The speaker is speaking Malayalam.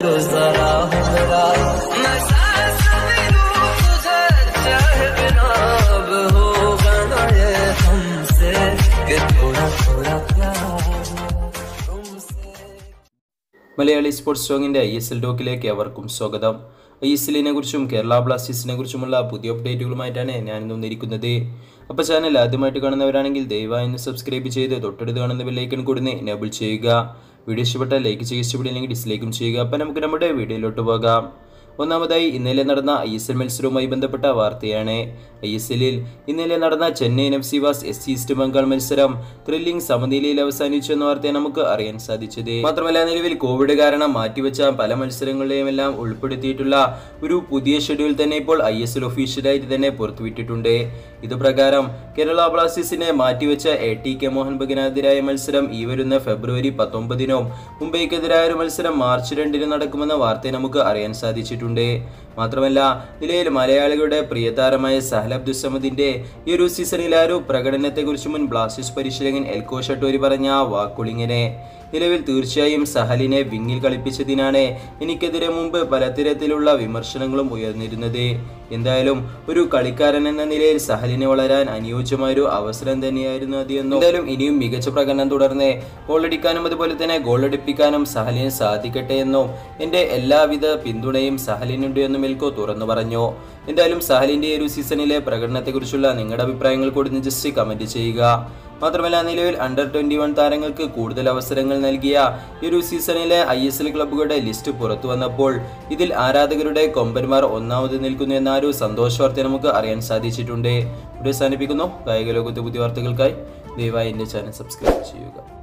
गुजारा है मेरा मैं सांस भी लूं तुझे चाहे बिना अब होगा ना ये हमसे कि थोड़ा थोड़ा प्यार तुमसे മലയാളി സ്പോർട്സ് സ്റ്റോങ്ങിന്റെ ഐ എസ് എൽ ഡോക്കിലേക്ക് അവർക്കും സ്വാഗതം ഐ എസ് എല്ലിനെ കുറിച്ചും കേരള ബ്ലാസ്റ്റേഴ്സിനെ കുറിച്ചുമുള്ള പുതിയ അപ്ഡേറ്റുകളുമായിട്ടാണ് ഞാൻ ഇന്ന് വന്നിരിക്കുന്നത് അപ്പോൾ ചാനൽ ആദ്യമായിട്ട് കാണുന്നവരാണെങ്കിൽ ദയവായി ഒന്ന് സബ്സ്ക്രൈബ് ചെയ്ത് തൊട്ടടുത്ത് കാണുന്ന ബെല്ലൈക്കൺ കൊടുന്ന് എനേബിൾ ചെയ്യുക വീഡിയോ ഇഷ്ടപ്പെട്ടാൽ ലൈക്ക് ചെയ്യുക ഇഷ്ടപ്പെട്ടില്ലെങ്കിൽ ഡിസ്ലൈക്കും ചെയ്യുക അപ്പോൾ നമുക്ക് നമ്മുടെ വീഡിയോയിലോട്ട് പോകാം ഒന്നാമതായി ഇന്നലെ നടന്ന ഐ എസ് എൽ മത്സരവുമായി ബന്ധപ്പെട്ട വാർത്തയാണ് ഐ എസ് എല്ലിൽ ഇന്നലെ നടന്ന ചെന്നൈയിൻ എഫ് സി വാസ് എസ് ഈസ്റ്റ് ബംഗാൾ മത്സരം ത്രില്ലിംഗ് സമനിലയിൽ അവസാനിച്ചു എന്ന വാർത്തയെ നമുക്ക് അറിയാൻ സാധിച്ചത് മാത്രമല്ല നിലവിൽ കോവിഡ് കാരണം മാറ്റിവെച്ച പല മത്സരങ്ങളെയും എല്ലാം ഉൾപ്പെടുത്തിയിട്ടുള്ള ഒരു പുതിയ ഷെഡ്യൂൾ തന്നെ ഇപ്പോൾ ഐ എസ് എൽ ഒഫീഷ്യലായിട്ട് തന്നെ പുറത്തുവിട്ടിട്ടുണ്ട് ഇത് പ്രകാരം കേരള ബ്ലാസ്റ്റേഴ്സിനെ മാറ്റിവെച്ച എ ടി കെ മോഹൻ ബഗാനെതിരായ മത്സരം ഈ വരുന്ന ഫെബ്രുവരി പത്തൊമ്പതിനും മുംബൈക്കെതിരായ ഒരു മത്സരം മാർച്ച് രണ്ടിന് നടക്കുമെന്ന വാർത്ത നമുക്ക് അറിയാൻ സാധിച്ചിട്ടുണ്ട് മാത്രമല്ല നിലയിൽ മലയാളികളുടെ പ്രിയതാരമായ സഹൽ അബ്ദുസമദിന്റെ ഈ ഒരു സീസണിലെ ആ ഒരു പ്രകടനത്തെക്കുറിച്ച് മുൻ ബ്ലാസ്റ്റേഴ്സ് പരിശീലകൻ എൽകോ ഷട്ടോരി പറഞ്ഞ വാക്കുളിങ്ങനെ നിലവിൽ തീർച്ചയായും സഹലിനെ വിങ്ങിൽ കളിപ്പിച്ചതിനാണ് എനിക്കെതിരെ മുമ്പ് പലതരത്തിലുള്ള വിമർശനങ്ങളും ഉയർന്നിരുന്നത് എന്തായാലും ഒരു കളിക്കാരൻ എന്ന നിലയിൽ സഹലിനെ വളരാൻ അനുയോജ്യമായ ഒരു അവസരം തന്നെയായിരുന്നു അത് എന്നും എന്തായാലും ഇനിയും മികച്ച പ്രകടനം തുടർന്ന് ഗോളടിക്കാനും അതുപോലെ തന്നെ ഗോളടിപ്പിക്കാനും സഹലിന് സാധിക്കട്ടെ എന്നും എന്റെ എല്ലാവിധ പിന്തുണയും സഹലിനുണ്ട് എന്നും എൽക്കോ തുറന്നു പറഞ്ഞു എന്തായാലും സഹലിന്റെ ഈ ഒരു സീസണിലെ പ്രകടനത്തെക്കുറിച്ചുള്ള നിങ്ങളുടെ അഭിപ്രായങ്ങൾ കൂടി ജസ്റ്റ് കമന്റ് ചെയ്യുക മാത്രമല്ല നിലവിൽ അണ്ടർ ട്വന്റി വൺ താരങ്ങൾക്ക് കൂടുതൽ അവസരങ്ങൾ നൽകിയ ഈ ഒരു സീസണിലെ ഐ എസ് എൽ ക്ലബ്ബുകളുടെ ലിസ്റ്റ് പുറത്തു വന്നപ്പോൾ ഇതിൽ ആരാധകരുടെ കൊമ്പന്മാർ ഒന്നാമത് നിൽക്കുന്നു എന്ന ഒരു സന്തോഷ വാർത്ത നമുക്ക് അറിയാൻ സാധിച്ചിട്ടുണ്ട് ഇവിടെ അവസാനിപ്പിക്കുന്നു കായിക ലോകത്തെ പുതിയ വാർത്തകൾക്കായി ദയവായി എന്റെ ചാനൽ സബ്സ്ക്രൈബ് ചെയ്യുക